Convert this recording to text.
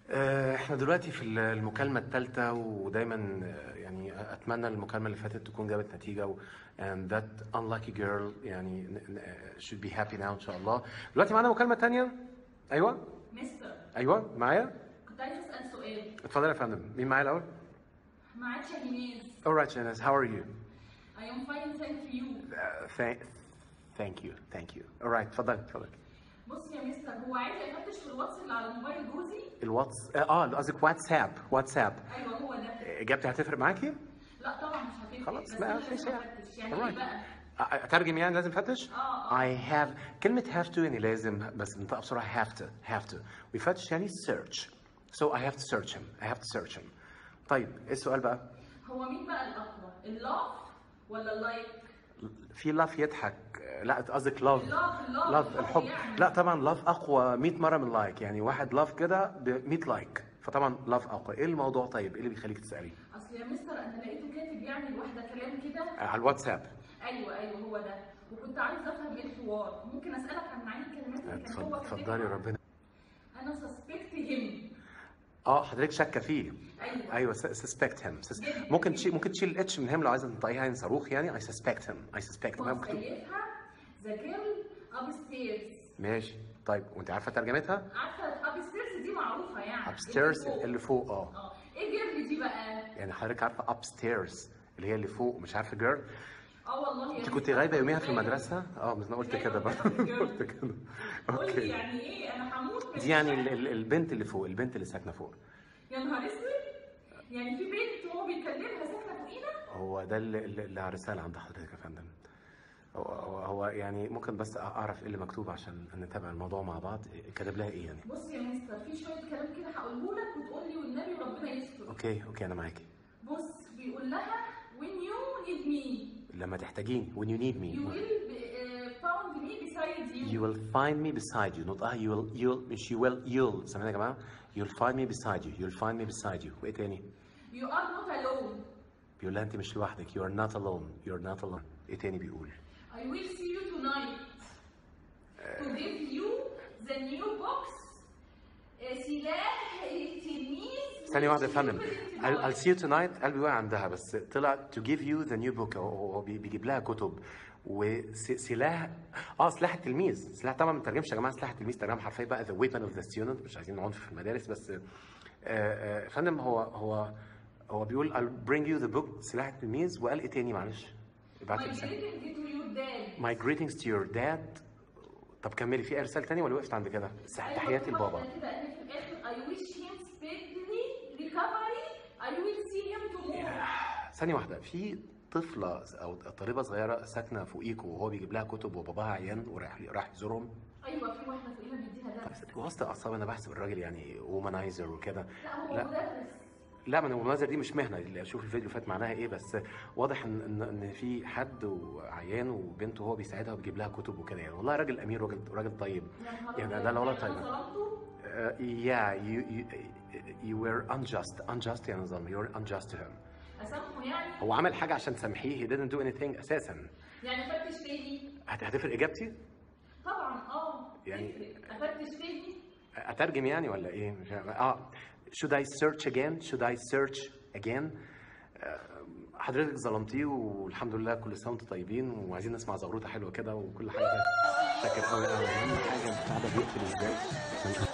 آه، احنا دلوقتي في المكالمة الثالثة ودايما آه، يعني اتمنى المكالمة اللي فاتت تكون جابت نتيجة و and that unlucky girl يعني ن- ن- آه، should be happy now ان شاء الله دلوقتي معانا مكالمة تانية ايوه مستر ايوه معايا كنت عايز اسال سؤال اتفضل يا فندم مين معايا الاول معاك شاهيناز alright Shanaz how are you I am fine thank you uh, thank thank you thank you alright اتفضل اتفضل بص يا مستر هو عايز يفتش في الواتس اللي على موبايل جوزي الواتس اه قصدك واتساب واتساب ايوه هو ده اجابتي هتفرق معاكي لا طبعا مش هتفرق خلاص بس ما أنا فيش لازم يعني. افتش يعني Alright. ايه بقى اترجم يعني لازم فتش؟ اه I have كلمة have to يعني لازم بس ننطق بسرعة have to have to ويفتش يعني search so I have to search him I have to search him طيب ايه السؤال بقى؟ هو مين بقى الاقوى اللاف ولا اللايك في لاف يضحك لا قصدك لاف اللاف اللاف لاف الحب يعني. لا طبعا لاف اقوى 100 مرة من لايك يعني واحد لاف كده ب 100 لايك فطبعا لاف اقوى ايه الموضوع طيب ايه اللي بيخليك تسألي؟ اصل يا مستر انا لقيته كاتب يعني لواحده كلام كده على الواتساب ايوه ايوه هو ده وكنت عايز افهم ايه الحوار ممكن اسالك عن معاني الكلمات اللي كان هو اتفضلي كاتبها ربنا انا سسبكت هيم اه حضرتك شاكه فيه ايوه ايوه سسبكت هيم جدا. ممكن تشيل ممكن تشيل الاتش من هيم لو عايزه تنطقيها يعني صاروخ يعني اي سسبكت هيم اي سسبكت هو سايبها ذا جيرل اب ستيرز ماشي طيب وانت عارفه ترجمتها عارفه اب ستيرز دي معروفه يعني upstairs اللي فوق. اللي فوق اه اه ايه جيرل دي بقى يعني حضرتك عارفه upstairs اللي هي اللي فوق مش عارفه جيرل اه والله يا انت مستر. كنت غايبه يوميها في المدرسه اه بس انا قلت كده برضه قلت كده قول لي اوكي يعني ايه انا هموت من دي يعني الشك. ال- ال- البنت اللي فوق البنت اللي ساكنه فوق يا نهار اسود يعني في بنت هو بيكلمها ساكنه فوقينا هو ده اللي, اللي اللي رساله عند حضرتك يا فندم هو, هو, هو يعني ممكن بس اعرف ايه اللي مكتوب عشان نتابع الموضوع مع بعض كاتب لها ايه يعني بص يا مستر في شويه كلام كده هقوله لك وتقول لي والنبي وربنا يستر اوكي اوكي انا معاكي بص بيقول لها when you need me لما تحتاجيني when you need you me will uh, found me beside you you will find me beside you نطقها you will you'll مش you will you'll سامعين يا جماعه you'll find me beside you you'll find me beside you وايه تاني you are not alone بيقول لها انت مش لوحدك you are not alone you are not alone ايه تاني بيقول I will see you tonight to give you the new box uh, سلاح التلميذ ثانية واحدة يا فندم Stupid I'll, I'll device. see you tonight قلبي واقع عندها بس طلع to give you the new book هو هو بي- بيجيب لها كتب وسلاح اه سلاح التلميذ سلاح طبعا ما بنترجمش يا جماعه سلاح التلميذ ترجمه حرفيا بقى the weapon of the student مش عايزين عنف في المدارس بس آه، آه، يا فندم هو هو هو بيقول I'll bring you the book سلاح التلميذ وقال ايه تاني معلش ابعت My لي رسالة. greeting to your dad My greetings to your dad طب كملي في اي رسالة تانية ولا وقفت عند كده؟ تحياتي أيوة، لبابا كده قال في الاخر I wish him speedily recovery I will see him tomorrow ثانية واحدة في طفلة أو طالبة صغيرة ساكنة فوقيكوا وهو بيجيب لها كتب وباباها عيان وراح راح يزورهم ايوه في واحده فوقيها بيديها درس وسط أعصاب أنا بحسب الراجل يعني وومنايزر وكده لا هو لا. مدرس لا من الومنايزر دي مش مهنة اللي أشوف الفيديو فات معناها إيه بس واضح إن إن, إن في حد وعيان وبنته هو بيساعدها وبيجيب لها كتب وكده يعني والله راجل أمير راجل راجل طيب يا نهار يعني أبيض. ده لا والله يعني طيب انا ظلمته Uh, yeah, you, you you were unjust, unjust يا نظام, you were unjust to him. اسامحه يعني هو عمل حاجة عشان تسامحيه, he didn't do anything أساسا. يعني فتش تاني هت- هتفرق إجابتي؟ طبعا اه يعني- تفرق. افتش تاني أترجم يعني ولا إيه؟ مش عارف. آه should I search again? Should I search again? آه، حضرتك ظلمتيه والحمد لله كل سنة وانتم طيبين وعايزين نسمع زغروطة حلوة كده وكل حاجة كده. شاكر قوي قوي أهم حاجة البتاع ده بيقفل إزاي؟ عشان